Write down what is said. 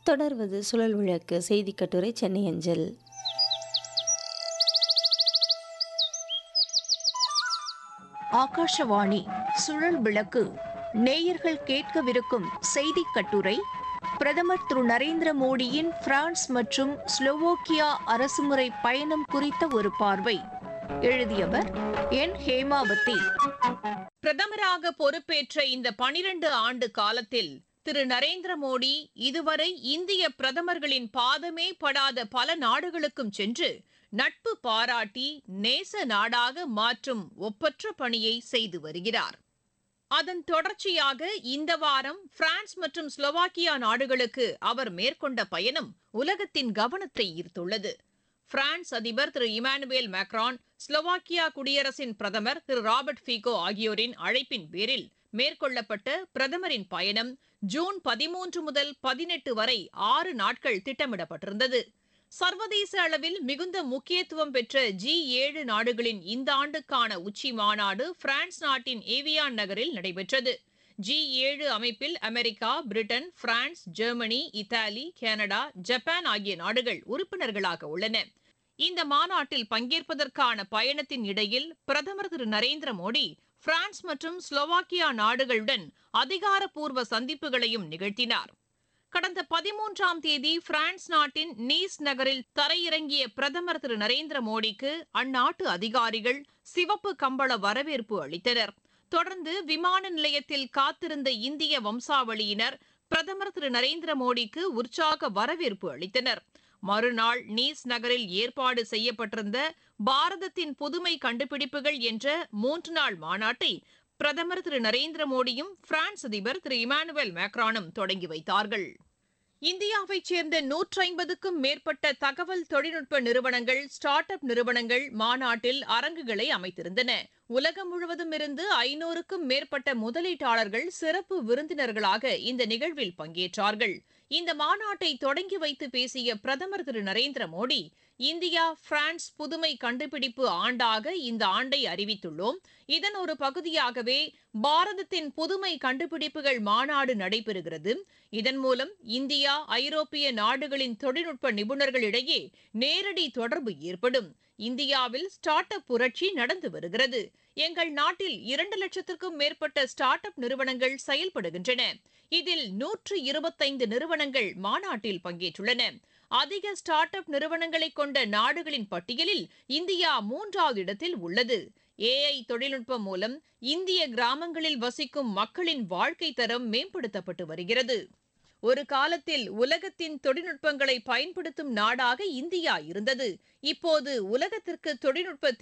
தொடர்வது சுழல் விளக்கு செய்திக் கட்டுரை சென்னை அஞ்சல் ஆகாஷவாணி சுழல் விளக்கு நேயர்கள் கேட்கவிருக்கும் செய்திக் கட்டுரை பிரதமர் திரு நரேந்திர மோடியின் பிரான்ஸ் மற்றும் ஸ்லோவோக்கியா அரசுமுறை பயணம் குறித்த ஒரு பார்வை எழுதியவர் என் ஹேமாவதி பிரதமராக பொறுப்பேற்ற இந்த பனிரண்டு ஆண்டு காலத்தில் திரு நரேந்திர மோடி இதுவரை இந்திய பிரதமர்களின் பாதமே படாத பல நாடுகளுக்கும் சென்று நட்பு பாராட்டி நேச நாடாக மாற்றும் ஒப்பற்ற பணியை செய்து வருகிறார் அதன் தொடர்ச்சியாக இந்த வாரம் பிரான்ஸ் மற்றும் ஸ்லோவாக்கியா நாடுகளுக்கு அவர் மேற்கொண்ட பயணம் உலகத்தின் கவனத்தை ஈர்த்துள்ளது பிரான்ஸ் அதிபர் திரு இமானுவேல் மேக்ரான் ஸ்லோவாக்கியா குடியரசின் பிரதமர் திரு ராபர்ட் ஃபீகோ ஆகியோரின் அழைப்பின் பேரில் மேற்கொள்ளப்பட்ட பிரதமரின் பயணம் ஜூன் பதிமூன்று முதல் பதினெட்டு வரை ஆறு நாட்கள் திட்டமிடப்பட்டிருந்தது சர்வதேச அளவில் மிகுந்த முக்கியத்துவம் பெற்ற ஜி ஏழு நாடுகளின் இந்த ஆண்டுக்கான உச்சி மாநாடு பிரான்ஸ் நாட்டின் ஏவியான் நகரில் நடைபெற்றது ஜி ஏழு அமைப்பில் America Britain France Germany Italy Canada Japan ஆகிய நாடுகள் உறுப்பினர்களாக உள்ளன இந்த மாநாட்டில் பங்கேற்பதற்கான பயணத்தின் இடையில் பிரதமர் திரு நரேந்திர மோடி பிரான்ஸ் மற்றும் ஸ்லோவாக்கியா நாடுகளுடன் அதிகாரப்பூர்வ சந்திப்புகளையும் நிகழ்த்தினார் கடந்த பதிமூன்றாம் தேதி பிரான்ஸ் நாட்டின் நீஸ் நகரில் தரையிறங்கிய பிரதமர் திரு நரேந்திர மோடிக்கு அந்நாட்டு அதிகாரிகள் சிவப்பு கம்பள வரவேற்பு அளித்தனர் தொடர்ந்து விமான நிலையத்தில் காத்திருந்த இந்திய வம்சாவளியினர் பிரதமர் திரு நரேந்திர மோடிக்கு உற்சாக வரவேற்பு அளித்தனர் மறுநாள் நீஸ் நகரில் ஏற்பாடு செய்யப்பட்டிருந்த பாரதத்தின் புதுமை கண்டுபிடிப்புகள் என்ற மூன்று நாள் மாநாட்டை பிரதமர் திரு நரேந்திர மோடியும் பிரான்ஸ் அதிபர் திரு இமானுவேல் மேக்ரானும் தொடங்கி வைத்தார்கள் இந்தியாவைச் சேர்ந்த நூற்றி ஐம்பதுக்கும் மேற்பட்ட தகவல் தொழில்நுட்ப நிறுவனங்கள் ஸ்டார்ட் அப் நிறுவனங்கள் மாநாட்டில் அரங்குகளை அமைத்திருந்தன உலகம் முழுவதும் இருந்து ஐநூறுக்கும் மேற்பட்ட முதலீட்டாளர்கள் சிறப்பு விருந்தினர்களாக இந்த நிகழ்வில் பங்கேற்றார்கள் இந்த மாநாட்டை தொடங்கி வைத்து பேசிய பிரதமர் திரு நரேந்திர மோடி இந்தியா பிரான்ஸ் புதுமை கண்டுபிடிப்பு ஆண்டாக இந்த ஆண்டை அறிவித்துள்ளோம் இதன் ஒரு பகுதியாகவே பாரதத்தின் புதுமை கண்டுபிடிப்புகள் மாநாடு நடைபெறுகிறது இதன் மூலம் இந்தியா ஐரோப்பிய நாடுகளின் தொழில்நுட்ப நிபுணர்களிடையே நேரடி தொடர்பு ஏற்படும் இந்தியாவில் ஸ்டார்ட் அப் புரட்சி நடந்து வருகிறது எங்கள் நாட்டில் இரண்டு லட்சத்திற்கும் மேற்பட்ட ஸ்டார்ட் அப் நிறுவனங்கள் செயல்படுகின்றன இதில் நூற்று இருபத்தைந்து நிறுவனங்கள் மாநாட்டில் பங்கேற்றுள்ளன அதிக ஸ்டார்ட் அப் நிறுவனங்களை கொண்ட நாடுகளின் பட்டியலில் இந்தியா மூன்றாவது இடத்தில் உள்ளது ஏஐ தொழில்நுட்பம் மூலம் இந்திய கிராமங்களில் வசிக்கும் மக்களின் வாழ்க்கை தரம் மேம்படுத்தப்பட்டு வருகிறது ஒரு காலத்தில் உலகத்தின் தொழில்நுட்பங்களை பயன்படுத்தும் நாடாக இந்தியா இருந்தது இப்போது உலகத்திற்கு தொழில்நுட்ப